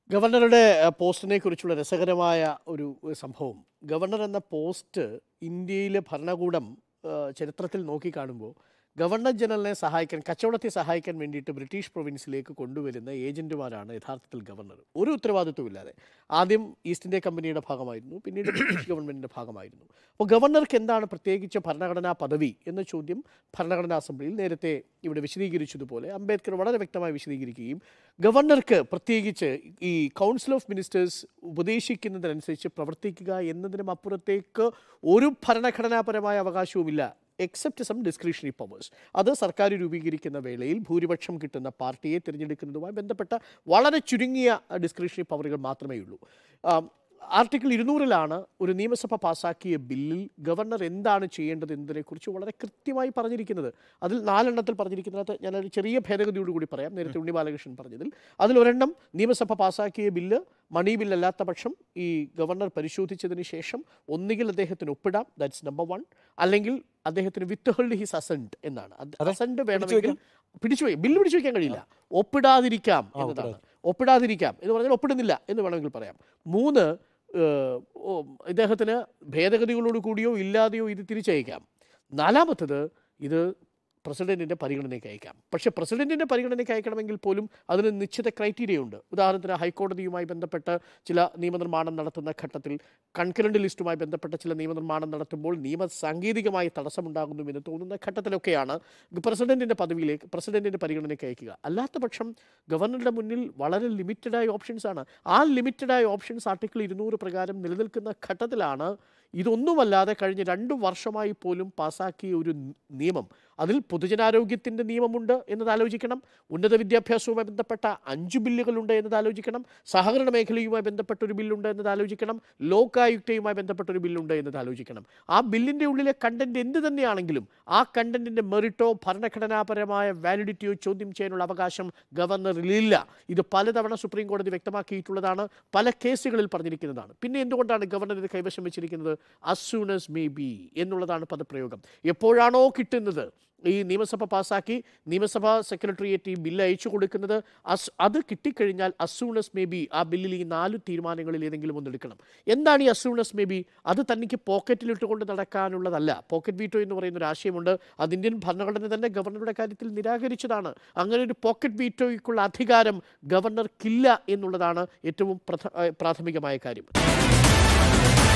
ഗവർണറുടെ അഹ്, പോസ്റ്റിനെ കുറിച്ചുള്ള രസകരമായ ഒരു ഒരു സംഭവം ഗവർണർ എന്ന പോസ്റ്റ് ഇന്ത്യയിലെ ഭരണകൂടം അഹ്, ചരിത്രത്തിൽ നോക്കിക്കാണുമ്പോൾ ഗവർണർ ജനറലിനെ സഹായിക്കാൻ കച്ചവടത്തെ സഹായിക്കാൻ വേണ്ടിയിട്ട് ബ്രിട്ടീഷ് പ്രൊവിൻസിലേക്ക് കൊണ്ടുവരുന്ന ഏജന്റുമാരാണ് യഥാർത്ഥത്തിൽ ഗവർണർ ഒരു ഉത്തരവാദിത്വം ഇല്ലാതെ ആദ്യം ഈസ്റ്റ് ഇന്ത്യ കമ്പനിയുടെ ഭാഗമായിരുന്നു പിന്നീട് ബ്രിട്ടീഷ് ഗവൺമെന്റിന്റെ ഭാഗമായിരുന്നു അപ്പോൾ ഗവർണർക്ക് എന്താണ് പ്രത്യേകിച്ച് ഭരണഘടനാ പദവി എന്ന ചോദ്യം ഭരണഘടനാ അസംബ്ലിയിൽ നേരത്തെ ഇവിടെ വിശദീകരിച്ചതുപോലെ അംബേദ്കർ വളരെ വ്യക്തമായി വിശദീകരിക്കുകയും ഗവർണർക്ക് പ്രത്യേകിച്ച് ഈ കൗൺസിൽ ഓഫ് മിനിസ്റ്റേഴ്സ് ഉപദേശിക്കുന്നതിനനുസരിച്ച് പ്രവർത്തിക്കുക എന്നതിനും അപ്പുറത്തേക്ക് ഒരു ഭരണഘടനാപരമായ അവകാശവുമില്ല എക്സെപ്റ്റ് സം ഡിസ്ക്രിഷണറി പവേഴ്സ് അത് സർക്കാർ രൂപീകരിക്കുന്ന വേളയിൽ ഭൂരിപക്ഷം കിട്ടുന്ന പാർട്ടിയെ തിരഞ്ഞെടുക്കുന്നതുമായി ബന്ധപ്പെട്ട വളരെ ചുരുങ്ങിയ ഡിസ്ക്രിഷണറി പവറുകൾ മാത്രമേ ഉള്ളൂ ആം, ആർട്ടിക്കിൾ ഇരുന്നൂറിലാണ് ഒരു നിയമസഭ പാസാക്കിയ ബില്ലിൽ ഗവർണർ എന്താണ് ചെയ്യേണ്ടത് എന്നതിനെക്കുറിച്ച് വളരെ കൃത്യമായി പറഞ്ഞിരിക്കുന്നത് അതിൽ നാലെണ്ണത്തിൽ പറഞ്ഞിരിക്കുന്നത് ഞാനൊരു ചെറിയ ഭേദഗതിയോട് കൂടി പറയാം നേരത്തെ ഉണ്ണി ബാലകൃഷ്ണൻ പറഞ്ഞതിൽ അതിൽ ഒരെണ്ണം നിയമസഭ പാസാക്കിയ ബില്ല് മണി ബില്ലല്ലാത്ത പക്ഷം ഈ ഗവർണർ പരിശോധിച്ചതിന് ശേഷം ഒന്നുകിൽ അദ്ദേഹത്തിന് ഒപ്പിടാം ദാറ്റ്സ് നമ്പർ വൺ അല്ലെങ്കിൽ അദ്ദേഹത്തിന് വിത്ത് ഹോൾഡ് ഹിസ് അസെന്റ് എന്നാണ് അസെന്റ് വേണമെങ്കിൽ പിടിച്ചു വയ്ക്കാം ബില്ല് പിടിച്ചു വയ്ക്കാൻ കഴിയില്ല ഒപ്പിടാതിരിക്കാം എന്നതാണ് ഒപ്പിടാതിരിക്കാം എന്ന് പറഞ്ഞാൽ ഒപ്പിടുന്നില്ല എന്ന് വേണമെങ്കിൽ പറയാം മൂന്ന് ഏഹ്, ഓ, ഇദ്ദേഹത്തിന് ഭേദഗതികളോട് കൂടിയോ ഇല്ലാതെയോ ഇത് തിരിച്ചയക്കാം നാലാമത്തത് ഇത് പ്രസിഡന്റിന്റെ പരിഗണനയ്ക്ക് അയക്കാം പക്ഷേ പ്രസിഡന്റിന്റെ പരിഗണനയ്ക്ക് അയക്കണമെങ്കിൽ പോലും അതിന് നിശ്ചിത ക്രൈറ്റീരിയ ഉണ്ട് ഉദാഹരണത്തിന് ഹൈക്കോടതിയുമായി ബന്ധപ്പെട്ട് ചില നിയമനിർമ്മാണം നടത്തുന്ന ഘട്ടത്തിൽ കൺകറന്റ് ലിസ്റ്റുമായി ബന്ധപ്പെട്ട ചില നിയമനിർമ്മാണം നടത്തുമ്പോൾ നിയമ സാങ്കേതികമായി തടസ്സമുണ്ടാകുന്നു എന്ന് തോന്നുന്ന ഘട്ടത്തിലൊക്കെയാണ് പ്രസിഡന്റിന്റെ പദവിയിലേക്ക് പ്രസിഡന്റിന്റെ പരിഗണനയ്ക്ക് അയക്കുക അല്ലാത്ത പക്ഷം ഗവർണറുടെ മുന്നിൽ വളരെ ലിമിറ്റഡായ ഓപ്ഷൻസ് ആണ് ആ ലിമിറ്റഡായ ഓപ്ഷൻസ് ആർട്ടിക്കിൾ ഇരുന്നൂറ് പ്രകാരം നിലനിൽക്കുന്ന ഘട്ടത്തിലാണ് ഇതൊന്നുമല്ലാതെ കഴിഞ്ഞ രണ്ട് വർഷമായി പോലും പാസാക്കിയ ഒരു നിയമം അതിൽ പൊതുജനാരോഗ്യത്തിൻ്റെ നിയമമുണ്ട് എന്നത് ആലോചിക്കണം ഉന്നത വിദ്യാഭ്യാസവുമായി ബന്ധപ്പെട്ട അഞ്ച് ബില്ലുകളുണ്ട് എന്നത് ആലോചിക്കണം സഹകരണ മേഖലയുമായി ബന്ധപ്പെട്ട ഒരു ബില്ലുണ്ട് എന്നത് ആലോചിക്കണം ലോകായുക്തയുമായി ബന്ധപ്പെട്ട ഒരു ബില്ലുണ്ട് എന്നത് ആലോചിക്കണം ആ ബില്ലിൻ്റെ ഉള്ളിലെ കണ്ടന്റ് എന്ത് തന്നെയാണെങ്കിലും ആ കണ്ടന്റിൻ്റെ മെറിറ്റോ ഭരണഘടനാപരമായ വാലിഡിറ്റിയോ ചോദ്യം ചെയ്യാനുള്ള അവകാശം ഗവർണറിലില്ല ഇത് പലതവണ സുപ്രീം കോടതി വ്യക്തമാക്കിയിട്ടുള്ളതാണ് പല കേസുകളിൽ പറഞ്ഞിരിക്കുന്നതാണ് പിന്നെ എന്തുകൊണ്ടാണ് ഗവർണർ ഇത് കൈവശം വെച്ചിരിക്കുന്നത് as soon as may be എന്നുള്ളതാണ് പദപ്രയോഗം എപ്പോഴാണോ കിട്ടുന്നത് ഈ നിയമസഭ പാസ്സാക്കി നിയമസഭാ സെക്രട്ടേറിയറ്റ് ഈ ബില്ല് അയച്ചു കൊടുക്കുന്നത് അസ് അത് കിട്ടിക്കഴിഞ്ഞാൽ അസൂണസ് മേ ബി ആ ബില്ലിൽ ഈ നാല് തീരുമാനങ്ങളിൽ ഏതെങ്കിലും ഒന്ന് എടുക്കണം എന്താണ് ഈ അസൂണസ് മേ ബി അത് തനിക്ക് പോക്കറ്റിലിട്ടുകൊണ്ട് നടക്കാനുള്ളതല്ല പോക്കറ്റ് വീറ്റോ എന്ന് പറയുന്ന ഒരു ആശയമുണ്ട് അത് ഇന്ത്യൻ ഭരണഘടന തന്നെ ഗവർണറുടെ കാര്യത്തിൽ നിരാകരിച്ചതാണ് അങ്ങനെ ഒരു പോക്കറ്റ് വീറ്റോയ്ക്കുള്ള അധികാരം ഗവർണർക്കില്ല എന്നുള്ളതാണ് ഏറ്റവും പ്രധ ഏഹ് പ്രാഥമികമായ കാര്യം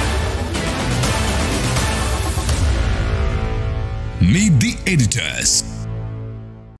Meet the editors.